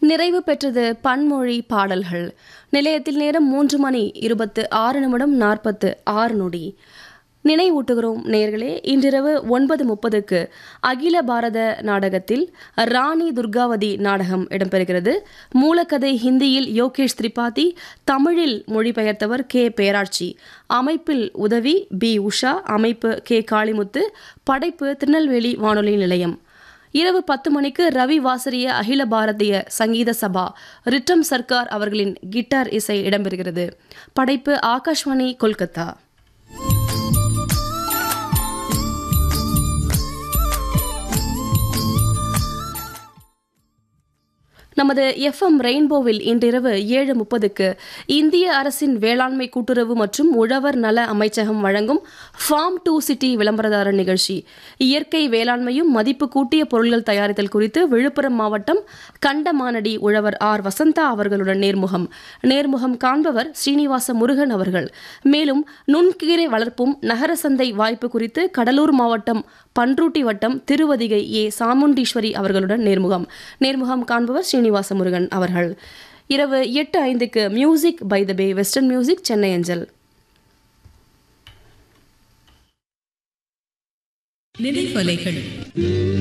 நிறைவு பெற்றது பன்மொழி பாடல்கள் நிலையத்தில் நேரம் மூன்று மணி இருபத்து ஆறு நிமிடம் நாற்பத்து ஆறு நொடி நினைவூட்டுகிறோம் நேர்களே இன்றிரவு ஒன்பது முப்பதுக்கு அகில பாரத நாடகத்தில் ராணி துர்காவதி நாடகம் இடம்பெறுகிறது மூலக்கதை ஹிந்தியில் யோகேஷ் திரிபாதி தமிழில் மொழிபெயர்த்தவர் கே பேராட்சி அமைப்பில் உதவி பி உஷா அமைப்பு கே காளிமுத்து படைப்பு திருநெல்வேலி வானொலி நிலையம் இரவு பத்து மணிக்கு ரவி வாசரிய அகில பாரதிய சங்கீத சபா ரிட்டம் சர்க்கார் அவர்களின் கிட்டார் இசை இடம்பெறுகிறது படைப்பு ஆகாஷ்வாணி கொல்கத்தா நமது எஃப்எம் ரெயின்போவில் இன்றிரவு ஏழு முப்பதுக்கு இந்திய அரசின் வேளாண்மை கூட்டுறவு மற்றும் உழவர் நல அமைச்சகம் வழங்கும் ஃபார்ம் டூ சிட்டி விளம்பரதாரர் நிகழ்ச்சி இயற்கை வேளாண்மையும் மதிப்பு கூட்டிய பொருட்கள் தயாரித்தல் குறித்து விழுப்புரம் மாவட்டம் கண்டமானடி உழவர் ஆர் வசந்தா அவர்களுடன் நேர்முகம் நேர்முகம் காண்பவர் ஸ்ரீனிவாச முருகன் அவர்கள் மேலும் நுண்கீரை வளர்ப்பும் நகர சந்தை வாய்ப்பு குறித்து கடலூர் மாவட்டம் பன்ருட்டி வட்டம் திருவதிகை ஏ சாமுண்டீஸ்வரி அவர்களுடன் நேர்முகம் நேர்முகம் காண்பவர் ஸ்ரீனிவாச முருகன் அவர்கள் இரவு எட்டு ஐந்துக்கு music by the bay western music Chennai அஞ்சல் நினைவலைகள்